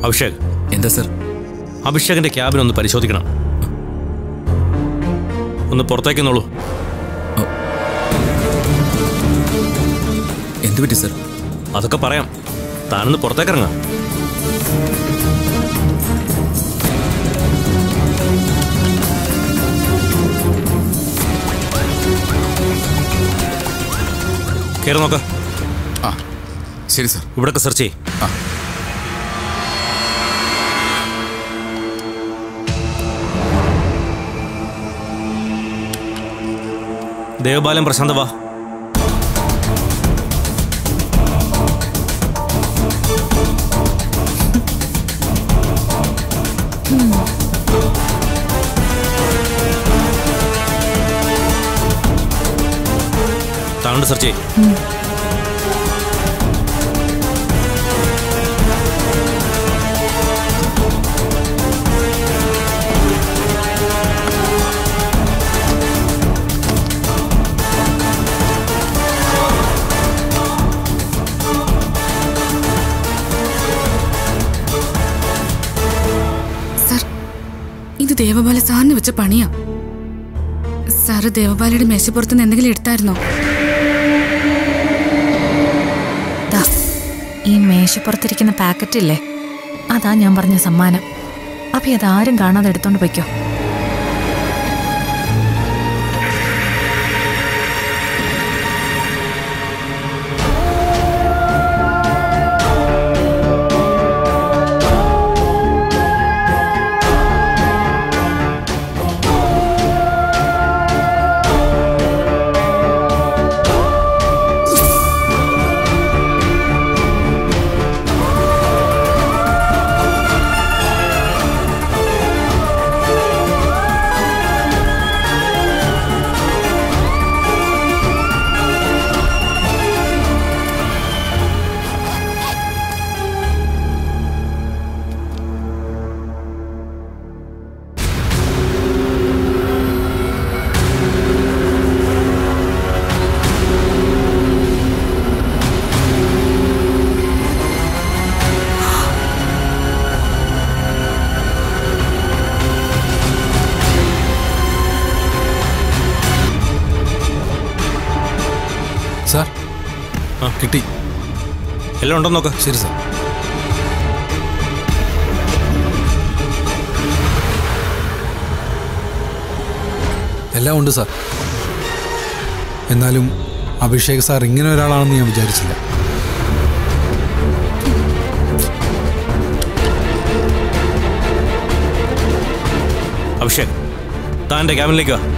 അഭിഷേക് എന്താ sir അഭിഷേകിന്റെ cabin ഒന്ന് പരിശോധിക്കണം ഒന്ന് പുറത്തേക്ക് നോളൂ എന്ത് പറ്റി സർ അതൊക്കെ പറയാം താനൊന്ന് പുറത്തേക്ക് ഇറങ്ങാം കയറി നോക്ക ആ ശരി സർ ഇവിടൊക്കെ സെർച്ച് ചെയ്യ് ആ ദേവബാലൻ പ്രശാന്ത് വാ താങ്കളുടെ സെർച്ച് ചെയ്യ് സർ ഇത് ദേവബാല സാറിന് വെച്ച പണിയാ സാറ് ദേവബാലയുടെ മേശപ്പുറത്ത് നിന്ന് എന്തെങ്കിലും എടുത്തായിരുന്നോ ദാ, ഈ മേശപ്പുറത്തിരിക്കുന്ന പാക്കറ്റ് ഇല്ലേ അതാ ഞാൻ പറഞ്ഞ സമ്മാനം അപ്പൊ അതാരും കാണാതെ എടുത്തോണ്ട് പൊയ്ക്കോ സാർ ആ. കിട്ടി എല്ലാം ഉണ്ടോ നോക്ക് ശരി സാർ എല്ലാം ഉണ്ട് സാർ എന്നാലും അഭിഷേക് സാർ ഇങ്ങനെ ഒരാളാണെന്ന് ഞാൻ വിചാരിച്ചില്ല അഭിഷേക് താൻ എൻ്റെ ക്യാബിനിലേക്ക് വാ